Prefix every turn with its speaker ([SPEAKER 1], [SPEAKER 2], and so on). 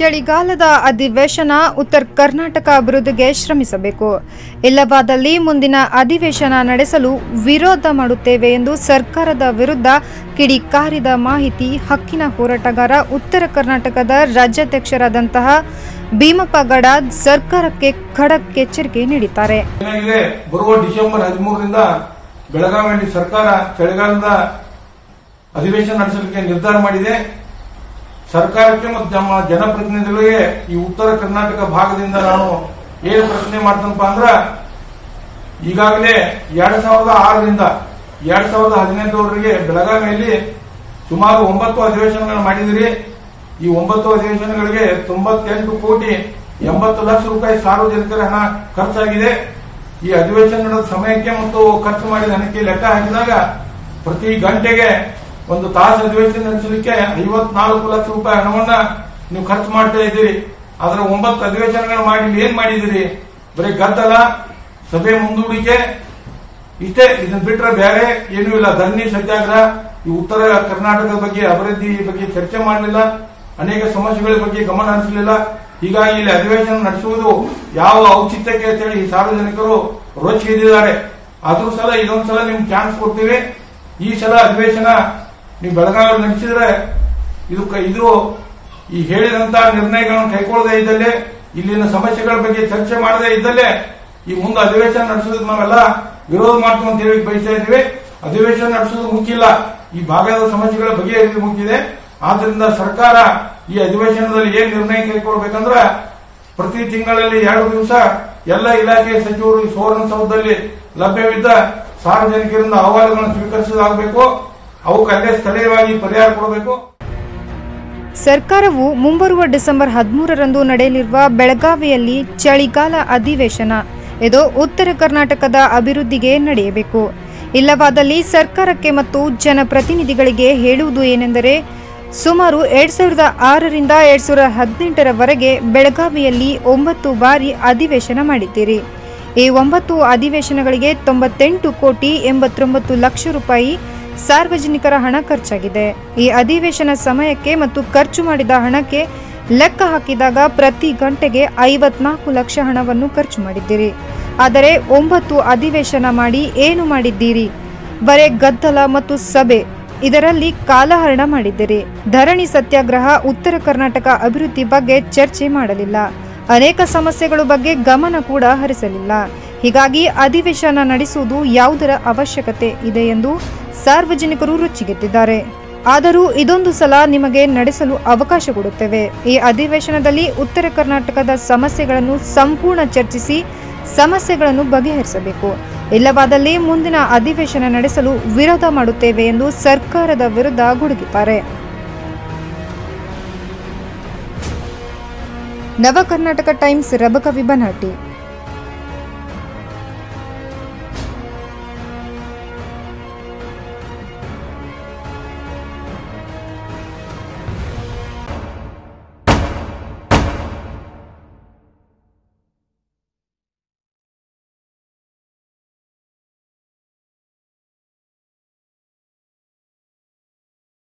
[SPEAKER 1] ಚಳಿಗಾಲದ ಅಧಿವೇಶನ ಉತ್ತರ ಕರ್ನಾಟಕ ಅಭಿವೃದ್ಧಿಗೆ ಶ್ರಮಿಸಬೇಕು ಇಲ್ಲವಾದಲ್ಲಿ ಮುಂದಿನ ಅಧಿವೇಶನ ನಡೆಸಲು ವಿರೋಧ ಮಾಡುತ್ತೇವೆ ಎಂದು ಸರ್ಕಾರದ ವಿರುದ್ಧ ಕಿಡಿಕಾರಿದ ಮಾಹಿತಿ ಹಕ್ಕಿನ ಹೋರಾಟಗಾರ ಉತ್ತರ ಕರ್ನಾಟಕದ ರಾಜ್ಯಾಧ್ಯಕ್ಷರಾದಂತಹ ಭೀಮಪ್ಪ ಗಡಾದ್ ಸರ್ಕಾರಕ್ಕೆ ಖಡಕ್ ಎಚ್ಚರಿಕೆ ನೀಡಿದ್ದಾರೆ
[SPEAKER 2] ಏನಾಗಿದೆ ಬರುವ ಡಿಸೆಂಬರ್ ಹದಿಮೂರರಿಂದ ಬೆಳಗಾವಿಯಲ್ಲಿ ಸರ್ಕಾರ ಚಳಿಗಾಲದ ಅಧಿವೇಶನ ನಡೆಸಲಿಕ್ಕೆ ನಿರ್ಧಾರ ಮಾಡಿದೆ ಸರ್ಕಾರಕ್ಕೆ ಮತ್ತು ನಮ್ಮ ಜನಪ್ರತಿನಿಧಿಗಳಿಗೆ ಈ ಉತ್ತರ ಕರ್ನಾಟಕ ಭಾಗದಿಂದ ನಾನು ಏನು ಪ್ರಶ್ನೆ ಮಾಡ್ತನಪ್ಪ ಅಂದ್ರ ಈಗಾಗಲೇ ಎರಡ್ ಸಾವಿರದ ಆರರಿಂದ ಎರಡ್ ಸಾವಿರದ ಹದಿನೆಂಟರವರೆಗೆ ಬೆಳಗಾವಿಯಲ್ಲಿ ಸುಮಾರು ಒಂಬತ್ತು ಅಧಿವೇಶನಗಳನ್ನು ಮಾಡಿದಿರಿ ಈ ಒಂಬತ್ತು ಅಧಿವೇಶನಗಳಿಗೆ ತೊಂಬತ್ತೆಂಟು ಕೋಟಿ ಎಂಬತ್ತು ಲಕ್ಷ ರೂಪಾಯಿ ಸಾರ್ವಜನಿಕರ ಹಣ ಖರ್ಚಾಗಿದೆ ಈ ಅಧಿವೇಶನ ನಡೆದ ಸಮಯಕ್ಕೆ ಮತ್ತು ಖರ್ಚು ಮಾಡಿದ ಹಣಕ್ಕೆ ಲೆಕ್ಕ ಹಾಕಿದಾಗ ಪ್ರತಿ ಗಂಟೆಗೆ ಒಂದು ತಾಸು ಅಧಿವೇಶನ ನಡೆಸಲಿಕ್ಕೆ ಐವತ್ನಾಲ್ಕು ಲಕ್ಷ ರೂಪಾಯಿ ಹಣವನ್ನ ನೀವು ಖರ್ಚು ಮಾಡ್ತಾ ಇದ್ದೀರಿ ಅದರ ಒಂಬತ್ತು ಅಧಿವೇಶನಗಳು ಮಾಡಿ ಇಲ್ಲಿ ಏನ್ ಮಾಡಿದ್ದೀರಿ ಬರೀ ಗದ್ದಲ ಸಭೆ ಮುಂದೂಡಿಕೆ ಇಷ್ಟೇ ಇದನ್ನ ಬಿಟ್ರೆ ಬೇರೆ ಏನೂ ಇಲ್ಲ ಧರಣಿ ಸತ್ಯಾಗ್ರಹ ಈ ಉತ್ತರ ಕರ್ನಾಟಕದ ಬಗ್ಗೆ ಅಭಿವೃದ್ಧಿ ಬಗ್ಗೆ ಚರ್ಚೆ ಮಾಡಲಿಲ್ಲ ಅನೇಕ ಸಮಸ್ಯೆಗಳ ಬಗ್ಗೆ ಗಮನ ಹರಿಸಲಿಲ್ಲ ಹೀಗಾಗಿ ಇಲ್ಲಿ ಅಧಿವೇಶನ ನಡೆಸುವುದು ಯಾವ ಔಚಿತ್ಯಕ್ಕೆ ಅಂತೇಳಿ ಈ ಸಾರ್ವಜನಿಕರು ರೋಚಿಗೆದ್ದಿದ್ದಾರೆ ಆದ್ರೂ ಸಲ ಇದೊಂದು ಸಲ ನಿಮ್ಗೆ ಚಾನ್ಸ್ ಕೊಡ್ತೀವಿ ಈ ಸಲ ಅಧಿವೇಶನ ನೀವು ಬೆಳಗಾವಿಯಲ್ಲಿ ನಡೆಸಿದ್ರೆ ಇದು ಕ- ಇದು ಈ ಹೇಳಿದಂತ ನಿರ್ಣಯಗಳನ್ನು ಕೈಗೊಳ್ಳದೇ ಇದ್ದಲ್ಲೇ ಇಲ್ಲಿನ ಸಮಸ್ಯೆಗಳ ಬಗ್ಗೆ ಚರ್ಚೆ ಮಾಡದೇ ಇದ್ದಲ್ಲೇ ಈ ಮುಂದೆ ಅಧಿವೇಶನ ನಡೆಸೋದಕ್ಕೆ ನಾವೆಲ್ಲ ವಿರೋಧ ಮಾಡ್ತೀವಿ ಅಂತ ಹೇಳಿ ಬಯಸ್ತಾ ಇದ್ದೀವಿ ಅಧಿವೇಶನ ನಡೆಸೋದು ಮುಖ್ಯ ಇಲ್ಲ ಈ ಭಾಗದ ಸಮಸ್ಯೆಗಳ ಬಗೆಹರಿದು ಮುಖ್ಯ ಆದ್ರಿಂದ ಸರ್ಕಾರ ಈ ಅಧಿವೇಶನದಲ್ಲಿ ಏನ್ ನಿರ್ಣಯ ಕೈಗೊಳ್ಬೇಕಂದ್ರ ಪ್ರತಿ ತಿಂಗಳಲ್ಲಿ ಎರಡು ದಿವಸ ಎಲ್ಲ ಇಲಾಖೆಯ ಸಚಿವರು ಈ ಸುವರ್ಣಸೌಧದಲ್ಲಿ ಲಭ್ಯವಿದ್ದ ಸಾರ್ವಜನಿಕರಿಂದ ಅಹವಾಲುಗಳನ್ನು ಸ್ವೀಕರಿಸಲಾಗಬೇಕು ಅವಕ್ಕೆ ಅಲ್ಲೇ ಸ್ಥಳೀಯವಾಗಿ ಪರಿಹಾರ ಕೊಡಬೇಕು
[SPEAKER 1] ಸರ್ಕಾರವು ಮುಂಬರುವ ಡಿಸೆಂಬರ್ ಹದಿಮೂರರಂದು ನಡೆಯಲಿರುವ ಬೆಳಗಾವಿಯಲ್ಲಿ ಚಳಿಗಾಲ ಅಧಿವೇಶನ ಇದು ಉತ್ತರ ಕರ್ನಾಟಕದ ಅಭಿವೃದ್ಧಿಗೆ ನಡೆಯಬೇಕು ಇಲ್ಲವಾದಲ್ಲಿ ಸರ್ಕಾರಕ್ಕೆ ಮತ್ತು ಜನಪ್ರತಿನಿಧಿಗಳಿಗೆ ಹೇಳುವುದು ಏನೆಂದರೆ ಸುಮಾರು ಎರಡ್ ಸಾವಿರದ ಆರರಿಂದ ಎರಡ್ ಸಾವಿರದ ಹದಿನೆಂಟರವರೆಗೆ ಬೆಳಗಾವಿಯಲ್ಲಿ ಒಂಬತ್ತು ಬಾರಿ ಅಧಿವೇಶನ ಮಾಡಿದ್ದೀರಿ ಈ ಒಂಬತ್ತು ಅಧಿವೇಶನಗಳಿಗೆ ತೊಂಬತ್ತೆಂಟು ಕೋಟಿ ಎಂಬತ್ತೊಂಬತ್ತು ಲಕ್ಷ ರೂಪಾಯಿ ಸಾರ್ವಜನಿಕರ ಹಣ ಖರ್ಚಾಗಿದೆ ಈ ಅಧಿವೇಶನ ಸಮಯಕ್ಕೆ ಮತ್ತು ಖರ್ಚು ಮಾಡಿದ ಹಣಕ್ಕೆ ಲೆಕ್ಕ ಹಾಕಿದಾಗ ಪ್ರತಿ ಗಂಟೆಗೆ ಐವತ್ನಾಲ್ಕು ಲಕ್ಷ ಹಣವನ್ನು ಖರ್ಚು ಮಾಡಿದ್ದೀರಿ ಆದರೆ ಒಂಬತ್ತು ಅಧಿವೇಶನ ಮಾಡಿ ಏನು ಮಾಡಿದ್ದೀರಿ ಬರೇ ಗದ್ದಲ ಮತ್ತು ಸಭೆ ಇದರಲ್ಲಿ ಕಾಲಹರಣ ಮಾಡಿದ್ದೀರಿ ಧರಣಿ ಸತ್ಯಾಗ್ರಹ ಉತ್ತರ ಕರ್ನಾಟಕ ಅಭಿವೃದ್ಧಿ ಬಗ್ಗೆ ಚರ್ಚೆ ಮಾಡಲಿಲ್ಲ ಅನೇಕ ಸಮಸ್ಯೆಗಳ ಬಗ್ಗೆ ಗಮನ ಕೂಡ ಹರಿಸಲಿಲ್ಲ ಹೀಗಾಗಿ ಅಧಿವೇಶನ ನಡೆಸುವುದು ಯಾವುದರ ಅವಶ್ಯಕತೆ ಇದೆ ಎಂದು ಸಾರ್ವಜನಿಕರು ರುಚಿಗೆದ್ದಿದ್ದಾರೆ ಆದರೂ ಇದೊಂದು ಸಲ ನಿಮಗೆ ನಡೆಸಲು ಅವಕಾಶ ಕೊಡುತ್ತೇವೆ ಈ ಅಧಿವೇಶನದಲ್ಲಿ ಉತ್ತರ ಕರ್ನಾಟಕದ ಸಮಸ್ಯೆಗಳನ್ನು ಸಂಪೂರ್ಣ ಚರ್ಚಿಸಿ ಸಮಸ್ಯೆಗಳನ್ನು ಬಗೆಹರಿಸಬೇಕು ಇಲ್ಲವಾದಲ್ಲಿ ಮುಂದಿನ ಅಧಿವೇಶನ ನಡೆಸಲು ವಿರೋಧ ಮಾಡುತ್ತೇವೆ ಎಂದು ಸರ್ಕಾರದ ವಿರುದ್ಧ ಗುಡುಗಿದ್ದಾರೆ ನವ ಕರ್ನಾಟಕ ಟೈಮ್ಸ್ ರಬಕವಿ ಬನಾಟಿ